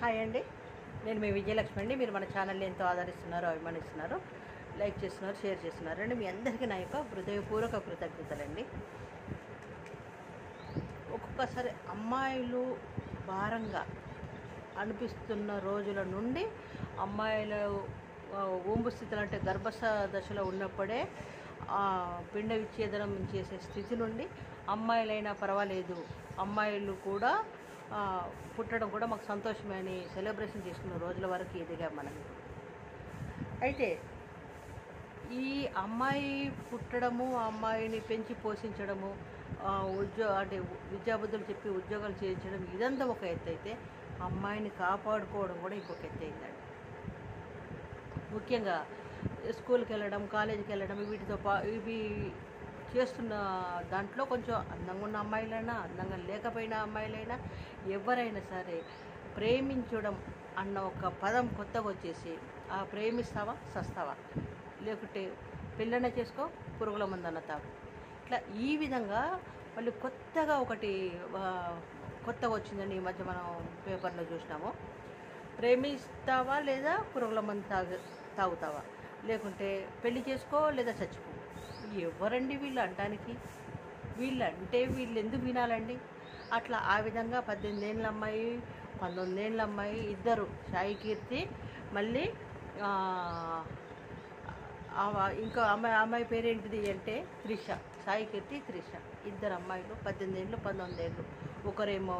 Hi అండి నేను మీ విజయలక్ష్మి అండి మీరు మన ఛానల్ని ఎంతో ఆదరిస్తున్నారు అభిమానిస్తున్నారు లైక్ చేస్తున్నారు షేర్ చేస్తున్నారు అండి మీ అందరికీ నా యొక్క హృదయపూర్వక కృతజ్ఞతలండి ఒక్కొక్కసారి అమ్మాయిలు భారంగా అనిపిస్తున్న రోజుల నుండి అమ్మాయిలు ఆ, ఊంబు స్థితిలో అంటే గర్భస దశలో ఉన్నప్పుడే ఆ, పిండ విచ్ఛేదనం చేసే స్థితి నుండి అమ్మాయిలైనా పర్వాలేదు అమ్మాయిలు కూడా ఆ, పుట్టడం కూడా మాకు సంతోషమే అని సెలబ్రేషన్ చేసుకున్న రోజుల వరకు ఎదిగాం మనం అయితే ఈ అమ్మాయి పుట్టడము ఆ అమ్మాయిని పెంచి పోషించడము ఉద్యోగ అంటే విద్యాబుద్ధులు చెప్పి ఉద్యోగాలు చేయించడం ఇదంతా ఒక ఎత్తు అయితే అమ్మాయిని కాపాడుకోవడం కూడా ఇంకొక ఎత్తు అయిందండి ముఖ్యంగా స్కూల్కి వెళ్ళడం కాలేజీకి వెళ్ళడం వీటితో పా ఇవి చేస్తున్న దాంట్లో కొంచెం అందంగా ఉన్న అమ్మాయిలైనా అందంగా లేకపోయిన అమ్మాయిలైనా ఎవరైనా సరే ప్రేమించడం అన్న ఒక పదం కొత్తగా వచ్చేసి ఆ ప్రేమిస్తావా సస్తావా లేకుంటే పెళ్ళైనా చేసుకో పురుగుల మందన్న తాగు ఇట్లా ఈ విధంగా మళ్ళీ కొత్తగా ఒకటి ఆ, కొత్తగా వచ్చిందండి ఈ మధ్య మనం పేపర్లో చూసినాము ప్రేమిస్తావా లేదా పురుగుల మందు తాగు తాగుతావా లేకుంటే పెళ్లి చేసుకో లేదా చచ్చిపో ఎవరండి వీళ్ళు అంటానికి వీళ్ళు అంటే వీళ్ళు ఎందుకు వినాలండి అట్లా ఆ విధంగా పద్దెనిమిది ఏళ్ళ అమ్మాయి పంతొమ్మిది ఏళ్ళ అమ్మాయి ఇద్దరు సాయి కీర్తి మళ్ళీ ఆ, ఆ- ఇంకా అమ్మాయి అమ్మాయి పేరేంటిది అంటే త్రిష సాయి కీర్తి త్రిష ఇద్దరు అమ్మాయిలు పద్దెనిమిది ఏళ్ళు పంతొమ్మిది ఏళ్ళు ఒకరేమో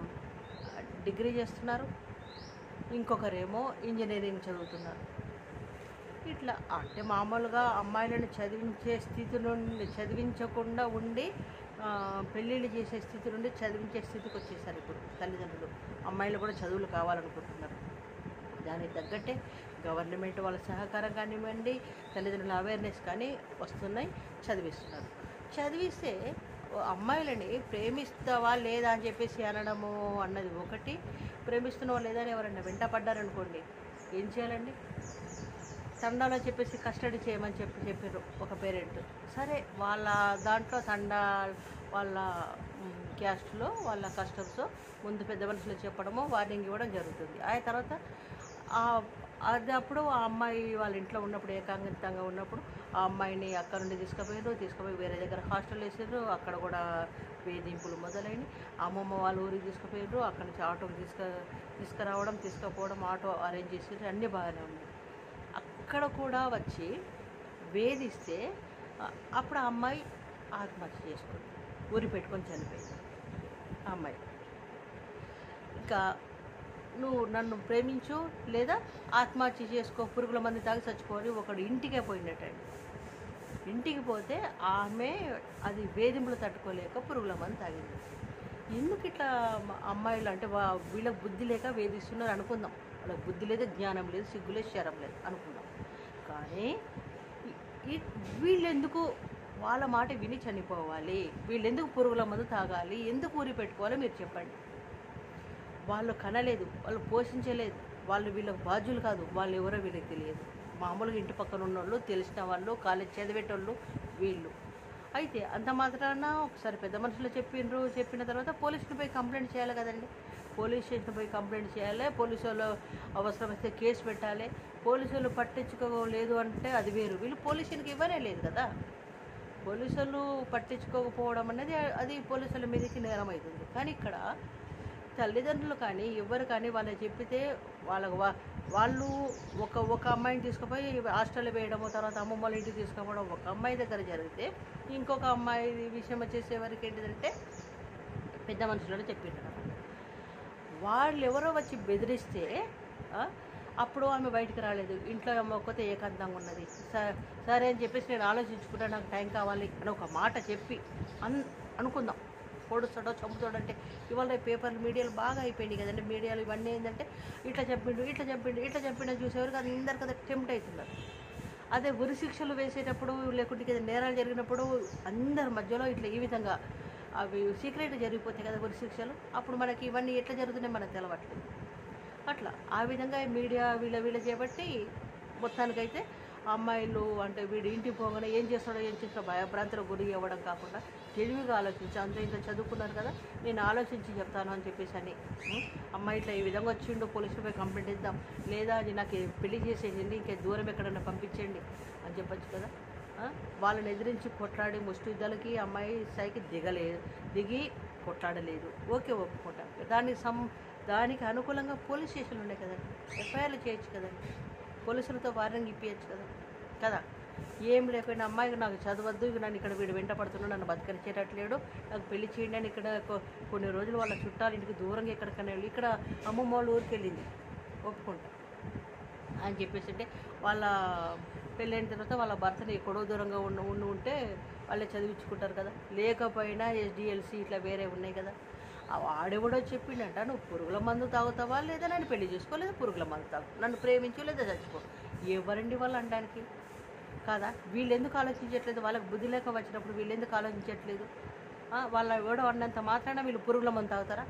డిగ్రీ చేస్తున్నారు ఇంకొకరేమో ఇంజనీరింగ్ చదువుతున్నారు ఇట్లా అంటే మామూలుగా అమ్మాయిలను చదివించే స్థితి నుండి చదివించకుండా ఉండి ఆ, పెళ్ళిళ్ళు చేసే స్థితి నుండి చదివించే స్థితికి వచ్చేసారు ఇప్పుడు తల్లిదండ్రులు అమ్మాయిలు కూడా చదువులు కావాలనుకుంటున్నారు దానికి తగ్గట్టే గవర్నమెంట్ వాళ్ళ సహకారం కానివ్వండి తల్లిదండ్రుల అవేర్నెస్ కానీ వస్తున్నాయి చదివిస్తున్నారు చదివిస్తే ఓ అమ్మాయిలని ప్రేమిస్తావా లేదా అని చెప్పేసి అనడము అన్నది ఒకటి ప్రేమిస్తున్నావా లేదా అని ఎవరైనా వెంట పడ్డారనుకోండి ఏం చేయాలండి తండాలో చెప్పేసి కస్టడీ చేయమని చెప్పి చెప్పారు ఒక పేరెంట్ సరే వాళ్ళ దాంట్లో తండా వాళ్ళ మ్, క్యాస్ట్లో వాళ్ళ కస్టమ్స్ ముందు పెద్ద మనుషులు చెప్పడము వార్నింగ్ ఇవ్వడం జరుగుతుంది ఆ తర్వాత ఆ- అది అప్పుడు ఆ అమ్మాయి వాళ్ళ ఇంట్లో ఉన్నప్పుడు ఏకాంగితంగా ఉన్నప్పుడు ఆ అమ్మాయిని అక్కడ నుండి తీసుకుపోయారు తీసుకుపోయి వేరే దగ్గర హాస్టల్ వేసారు అక్కడ కూడా వేధింపులు మొదలైనవి అమ్మమ్మ వాళ్ళ ఊరికి తీసుకుపోయారు అక్కడ నుంచి ఆటోకి తీసుకు తీసుకురావడం తీసుకుపోవడం ఆటో అరేంజ్ చేసి అన్నీ బాగానే ఉన్నాయి అక్కడ కూడా వచ్చి వేధిస్తే ఆ- అప్పుడు ఆ అమ్మాయి ఆత్మహత్య చేసుకుంది ఊరి పెట్టుకొని చనిపోయింది ఆ అమ్మాయి ఇంకా నువ్వు నన్ను ప్రేమించు లేదా ఆత్మహత్య చేసుకో పురుగుల మంది తాగి చచ్చిపోని ఒకడు ఇంటికే పోయినట్టండి ఇంటికి పోతే ఆమె అది వేధింపులు తట్టుకోలేక పురుగుల మంది తాగింది ఎందుకు ఇట్లా మ- అమ్మాయిలు అంటే వా వీళ్ళకి బుద్ధి లేక వేధిస్తున్నారు అనుకుందాం వాళ్ళకి బుద్ధి లేదు జ్ఞానం లేదు సిగ్గు లేదు శరం లేదు అనుకుందాం కానీ ఈ- ఈ వీళ్ళెందుకు వాళ్ళ మాట విని చనిపోవాలి వీళ్ళెందుకు పురుగుల మందు తాగాలి ఎందుకు ఊరి పెట్టుకోవాలో మీరు చెప్పండి వాళ్ళు కనలేదు వాళ్ళు పోషించలేదు వాళ్ళు వీళ్ళకి బాధ్యులు కాదు వాళ్ళు ఎవరో వీళ్ళకి తెలియదు మామూలుగా ఇంటి పక్కన ఉన్నోళ్ళు తెలిసిన వాళ్ళు కాలేజ్ చదివేటోళ్ళు వీళ్ళు అయితే అంత మాత్రాన ఒకసారి పెద్ద మనుషులు చెప్పిండ్రు చెప్పిన తర్వాత పోలీసులు పోయి కంప్లైంట్ చేయాలి కదండి పోలీస్ స్టేషన్ పోయి కంప్లైంట్ చేయాలి పోలీసు వాళ్ళు అవసరం వస్తే కేసు పెట్టాలి పోలీసు వాళ్ళు పట్టించుకోలేదు అంటే అది వేరు వీళ్ళు పోలీసులకి ఇవ్వనే లేదు కదా పోలీసులు పట్టించుకోకపోవడం అనేది అది పోలీసుల మీదకి నేరం అవుతుంది కానీ ఇక్కడ తల్లిదండ్రులు కానీ ఎవరు కానీ వాళ్ళకి చెప్పితే వాళ్ళ వా- వాళ్ళు ఒక ఒక అమ్మాయిని తీసుకుపోయి హాస్టల్లో వేయడము తర్వాత అమ్మమ్మ వాళ్ళ ఇంటికి తీసుకుపోవడం ఒక అమ్మాయి దగ్గర జరిగితే ఇంకొక అమ్మాయి విషయం వచ్చేసేవరకు ఏంటిదంటే పెద్ద మనుషులను చెప్పిండ్రు వాళ్ళు ఎవరో వచ్చి బెదిరిస్తే ఆ, అప్పుడు ఆమె బయటికి రాలేదు ఇంట్లో ఆమె ఒక్కతే ఏకాంతంగా ఉన్నది స- సరే అని చెప్పేసి నేను ఆలోచించుకుంటా నాకు టైం కావాలి అని ఒక మాట చెప్పి అన్ అనుకుందాం పొడుస్తాడో చంపుతాడో అంటే ఇవాళ పేపర్లు మీడియాలు బాగా అయిపోయినాయి కదండి మీడియాలు ఇవన్నీ ఏంటంటే ఇట్లా చెప్పిండు ఇట్లా చెప్పిండు ఇట్లా చెప్పిండు చూసేవారు అది అందరు కదా టెంప్ట్ అవుతున్నారు అదే ఉరి శిక్షలు వేసేటప్పుడు లేకుంటే ఏదైనా నేరాలు జరిగినప్పుడు అందరి మధ్యలో ఇట్లా ఈ విధంగా అవి సీక్రెట్ జరిగిపోతాయి కదా ఉరి శిక్షలు అప్పుడు మనకి ఇవన్నీ ఎట్లా జరుగుతున్నాయి మనకు తెలవట్లేదు అట్లా ఆ విధంగా మీడియా వీళ్ళ వీళ్ళ చేపట్టి మొత్తానికైతే అమ్మాయిలు అంటే వీడు ఇంటికి పోగానే ఏం చేస్తాడో ఏం చేస్తాడో భయభ్రాంతులకు గురి అవ్వడం కాకుండా తెలివిగా ఆలోచించి అంత ఇంత చదువుకున్నారు కదా నేను ఆలోచించి చెప్తాను అని చెప్పేసి అని ఉం? అమ్మాయి ఇట్లా ఈ విధంగా వచ్చిండు పోలీసులపై కంప్లైంట్ ఇద్దాం లేదా అది నాకు పెళ్లి చేసేయండి ఇంకా దూరం ఎక్కడైనా పంపించండి అని చెప్పొచ్చు కదా ఆ? వాళ్ళని ఎదిరించి కొట్లాడి ముష్టి యుద్ధాలకి అమ్మాయి స్థాయికి దిగలేదు దిగి కొట్లాడలేదు ఓకే ఒప్పుకుంటాను దానికి సం దానికి అనుకూలంగా పోలీస్ స్టేషన్లు ఉన్నాయి కదండి ఎఫ్ఐఆర్లు చేయొచ్చు కదండి పోలీసులతో వారెంట్ ఇప్పించచ్చు కదా కదా ఏం లేకపోయినా అమ్మాయికి నాకు చదవద్దు ఇక నన్ను ఇక్కడ వీడు వెంట పడుతున్నాడు నన్ను బతకరిచేటట్లేడు నాకు పెళ్లి చేయండి అని ఇక్కడ కొ- కొన్ని రోజులు వాళ్ళ చుట్టాలు ఇంటికి దూరంగా ఎక్కడికైనా వెళ్ళి ఇక్కడ అమ్మమ్మ వాళ్ళ ఊరికి వెళ్ళింది ఒప్పుకుంటా అని చెప్పేసి అంటే వాళ్ళ పెళ్ళైన తర్వాత వాళ్ళ భర్తని ఎక్కడో దూరంగా ఉన్న ఉండి ఉంటే వాళ్ళే చదివించుకుంటారు కదా లేకపోయినా ఎస్డిఎల్సి ఇట్లా వేరే ఉన్నాయి కదా ఆ వాడెవడో చెప్పిండంట నువ్వు పురుగుల మందు తాగుతావా లేదా నన్ను పెళ్లి చేసుకో లేదా పురుగుల మందు తాగు నన్ను ప్రేమించు లేదా చచ్చిపో ఎవరండి వాళ్ళు అనడానికి కాదా వీళ్ళు ఎందుకు ఆలోచించట్లేదు వాళ్ళకి బుద్ధి లేక వచ్చినప్పుడు వీళ్ళు ఎందుకు ఆలోచించట్లేదు ఆ, వాళ్ళ ఎవడో అన్నంత మాత్రాన వీళ్ళు పురుగుల మందు తాగుతారా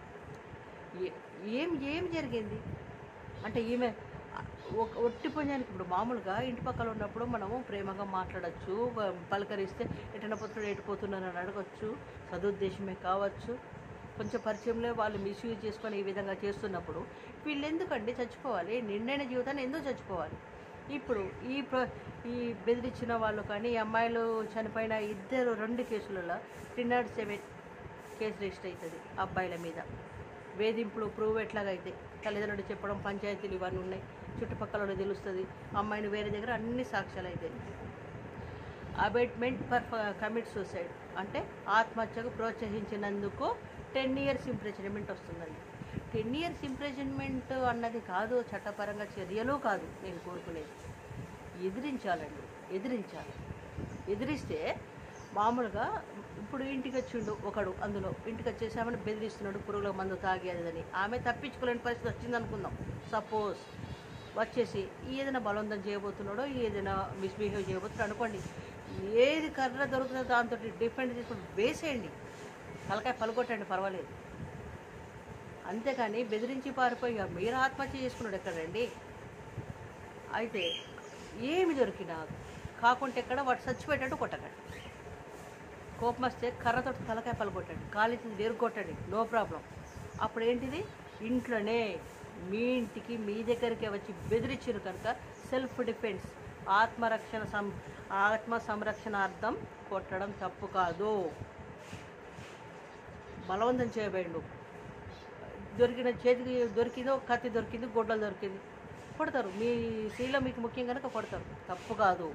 ఏ- ఏం ఏం జరిగింది అంటే ఈమె ఒక ఒట్టి పుణ్యానికి ఇప్పుడు మామూలుగా ఇంటి పక్కల ఉన్నప్పుడు మనము ప్రేమగా మాట్లాడచ్చు పలకరిస్తే ఎటన పోతున్నాడు ఎటుపోతున్నాను అని అడగచ్చు సదుద్దేశమే కావచ్చు కొంచెం పరిచయంలో వాళ్ళు మిస్యూజ్ చేసుకొని ఈ విధంగా చేస్తున్నప్పుడు వీళ్ళు ఎందుకండి చచ్చిపోవాలి నిండైన జీవితాన్ని ఎందుకు చచ్చిపోవాలి ఇప్పుడు ఈ ప్ర ఈ బెదిరించిన వాళ్ళు కానీ ఈ అమ్మాయిలు చనిపోయిన ఇద్దరు రెండు కేసులలో three not seven case register అవుతుంది అబ్బాయిల మీద వేధింపులు ప్రూవ్ ఎట్లాగైతే తల్లిదండ్రులు చెప్పడం పంచాయతీలు ఇవన్నీ ఉన్నాయి చుట్టుపక్కల వాళ్ళకి తెలుస్తుంది అమ్మాయిని వేరే దగ్గర అన్ని సాక్ష్యాలు అవుతాయి అబేట్మెంట్ ఫర్ కమిట్ సూసైడ్ అంటే ఆత్మహత్యకు ప్రోత్సహించినందుకు టెన్ ఇయర్స్ ఇంప్రెజన్మెంట్ వస్తుందండి టెన్ ఇయర్స్ ఇంప్రెజన్మెంట్ అన్నది కాదు చట్టపరంగా చర్యలు కాదు నేను కోరుకునేది ఎదిరించాలండి ఎదిరించాలి ఎదిరిస్తే మామూలుగా ఇప్పుడు ఇంటికి వచ్చిండు ఒకడు అందులో ఇంటికి వచ్చేసి ఆమెను బెదిరిస్తున్నాడు పురుగుల మందు తాగేదని ఆమె తప్పించుకోలేని పరిస్థితి వచ్చింది అనుకుందాం సపోజ్ వచ్చేసి ఏదైనా బలవంతం చేయబోతున్నాడో ఏదైనా మిస్బిహేవ్ చేయబోతున్నాడు అనుకోండి ఏది కర్ర దొరుకుతుందో దాంతో డిఫెండ్ చేసుకుని వేసేయండి తలకాయ పలుకొట్టండి పర్వాలేదు అంతేకాని బెదిరించి పారిపోయి ఇక మీరు ఆత్మహత్య చేసుకున్నాడు ఎక్కడండి అయితే ఏమి దొరికినా కాకుంటే ఎక్కడ వాడు చచ్చిపోయేటట్టు కొట్టకండి కోపం వస్తే కర్రతో తలకాయ పలగొట్టండి కాలించింది దేరుకొట్టండి నో ప్రాబ్లం అప్పుడు ఏంటిది ఇంట్లోనే మీ ఇంటికి మీ దగ్గరికి వచ్చి బెదిరించారు కనుక సెల్ఫ్ డిఫెన్స్ ఆత్మరక్షణ సం ఆత్మ సంరక్షణార్థం కొట్టడం తప్పు కాదు బలవంతం చేయబడిండు దొరికిన చేతికి దొరికిందో కత్తి దొరికింది గొడ్డలు దొరికింది కొడతారు మీ స్త్రీలో మీకు ముఖ్యం కనుక కొడతారు తప్పు కాదు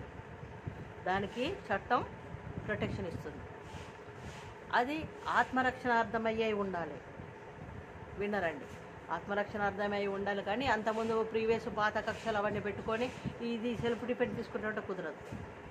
దానికి చట్టం ప్రొటెక్షన్ ఇస్తుంది అది ఆత్మరక్షణార్థమయ్యే ఉండాలి విన్నరండి ఆత్మరక్షణార్థమై ఉండాలి కానీ అంతకుముందు ప్రీవియస్ పాత కక్షలు అవన్నీ పెట్టుకొని ఇది సెల్ఫ్ డిఫెండ్ తీసుకున్నట్టు కుదరదు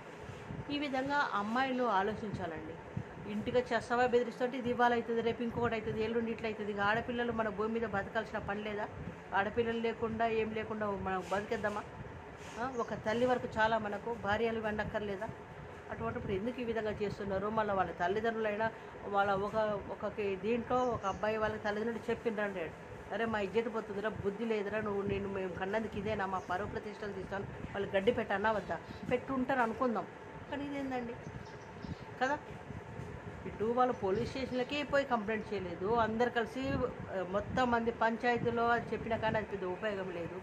ఈ విధంగా అమ్మాయిలు ఆలోచించాలండి ఇంటికి చేస్తావా బెదిరిస్తుంటే ఇది ఇవాళ అవుతుంది రేపు ఇంకొకటి అవుతుంది ఎల్లుండి ఇట్లా అవుతుంది ఇక ఆడపిల్లలు మన భూమి మీద బతకాల్సిన పని లేదా ఆడపిల్లలు లేకుండా ఏం లేకుండా మనం బతికేద్దామా ఆ, ఒక తల్లి వరకు చాలా మనకు భార్యలు వండక్కర్లేదా అటువంటిప్పుడు ఎందుకు ఈ విధంగా చేస్తున్నారు మళ్ళీ వాళ్ళ తల్లిదండ్రులైనా వాళ్ళ ఒక ఒక దీంట్లో ఒక అబ్బాయి వాళ్ళ తల్లిదండ్రులు చెప్పిండ్రండి అరే మా ఇజ్జత పోతుందిరా బుద్ధి లేదురా నువ్వు నేను మేము కన్నందుకు ఇదేనా మా పరువు ప్రతిష్టలు తీస్తాను వాళ్ళు గడ్డి పెట్టన్నా వద్దా పెట్టుంటారు అనుకుందాం కానీ ఇదేందండి కదా ఇటు వాళ్ళు పోలీస్ స్టేషన్లకే పోయి కంప్లైంట్ చేయలేదు అందరు కలిసి ఆ, మొత్తం మంది పంచాయతీలో అది చెప్పినా కానీ అది పెద్ద ఉపయోగం లేదు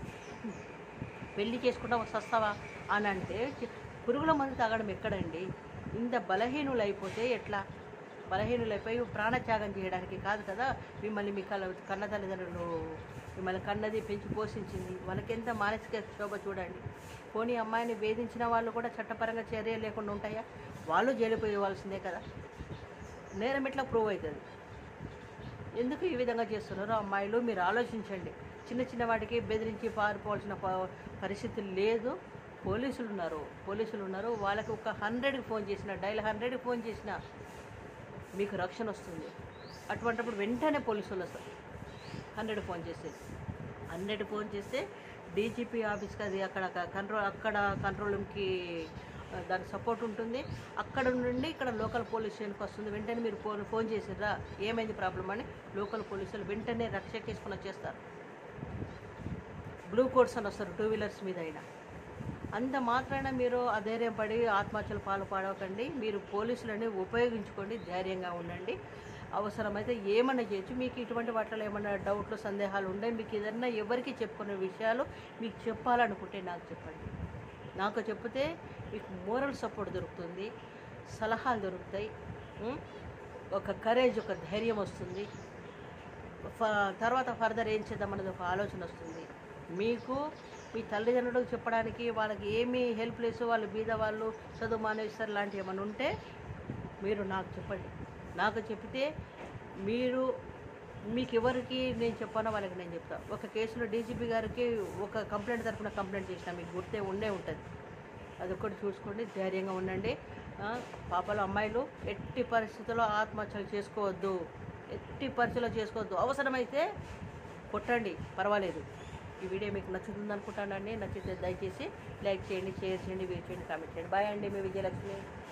పెళ్లి చేసుకుంటాం వస్తావా అని అంటే చి- పురుగుల మందు తాగడం ఎక్కడండి ఇంత బలహీనులు అయిపోతే ఎట్లా బలహీనులైపోయి ప్రాణత్యాగం చేయడానికి కాదు కదా మిమ్మల్ని మీ కళ్ళ కన్న తల్లిదండ్రులు మిమ్మల్ని కన్నది పెంచి పోషించింది వాళ్ళకెంత మానసిక క్షోభ చూడండి పోనీ అమ్మాయిని వేధించిన వాళ్ళు కూడా చట్టపరంగా చర్య లేకుండా ఉంటాయా వాళ్ళు జైలుపోయేవాల్సిందే కదా నేరం ఎట్లా ప్రూవ్ అవుతుంది ఎందుకు ఈ విధంగా చేస్తున్నారో అమ్మాయిలు మీరు ఆలోచించండి చిన్న చిన్న వాటికి బెదిరించి పారిపోవాల్సిన ప- పరిస్థితి లేదు పోలీసులు ఉన్నారు పోలీసులు ఉన్నారు వాళ్ళకి ఒక హండ్రెడ్కి ఫోన్ చేసిన డైల్ హండ్రెడ్కి ఫోన్ చేసిన మీకు రక్షణ వస్తుంది అటువంటిప్పుడు వెంటనే పోలీసులు వస్తారు హండ్రెడ్ ఫోన్ చేసేది హండ్రెడ్ ఫోన్ చేస్తే డీజీపీ ఆఫీస్కి అది అక్కడ కంట్రోల్ అక్కడ కంట్రోల్ రూమ్కి ఆ, దానికి సపోర్ట్ ఉంటుంది అక్కడ నుండి ఇక్కడ లోకల్ పోలీస్ స్టేషన్కి వస్తుంది వెంటనే మీరు ఫోన్ ఫోన్ చేసిర్రా ఏమైంది ప్రాబ్లం అని లోకల్ పోలీసులు వెంటనే రక్ష చేసుకుని వచ్చేస్తారు బ్లూ కోడ్స్ అని వస్తారు టూ వీలర్స్ మీద అయినా అంత మాత్రాన మీరు అధైర్యపడి ఆత్మహత్యలు పాల్పడకండి మీరు పోలీసులని ఉపయోగించుకోండి ధైర్యంగా ఉండండి అవసరమైతే ఏమన్నా చేయొచ్చు మీకు ఇటువంటి వాటిలో ఏమన్నా డౌట్లు సందేహాలు ఉండే మీకు ఏదన్నా ఎవరికి చెప్పుకునే విషయాలు మీకు చెప్పాలనుకుంటే నాకు చెప్పండి నాకు చెప్తే మీకు మోరల్ సపోర్ట్ దొరుకుతుంది సలహాలు దొరుకుతాయి ఉం? ఒక కరేజ్ ఒక ధైర్యం వస్తుంది ఫ- తర్వాత ఫర్దర్ ఏం చేద్దామన్నది ఒక ఆలోచన వస్తుంది మీకు మీ తల్లిదండ్రులకు చెప్పడానికి వాళ్ళకి ఏమీ హెల్ప్ లేదు వాళ్ళు బీద వాళ్ళు చదువు మానేస్తారు లాంటివి ఏమైనా ఉంటే మీరు నాకు చెప్పండి నాకు చెప్తే మీరు మీకు ఎవరికి నేను చెప్పానో వాళ్ళకి నేను చెప్తాను ఒక కేసులో డీజీపీ గారికి ఒక కంప్లైంట్ తరపున కంప్లైంట్ చేసిన మీకు గుర్తే ఉండే ఉంటుంది అదొక్కటి చూసుకోండి ధైర్యంగా ఉండండి ఆ, పాపలు అమ్మాయిలు ఎట్టి పరిస్థితుల్లో ఆత్మహత్యలు చేసుకోవద్దు ఎట్టి పరిస్థితుల్లో చేసుకోవద్దు అవసరమైతే కొట్టండి పర్వాలేదు ఈ వీడియో మీకు నచ్చుతుంది అనుకుంటానండి నచ్చితే దయచేసి లైక్ చేయండి షేర్ చేయండి వీడియో చేయండి కామెంట్ చేయండి బాయ్ అండి మీ విజయలక్ష్మి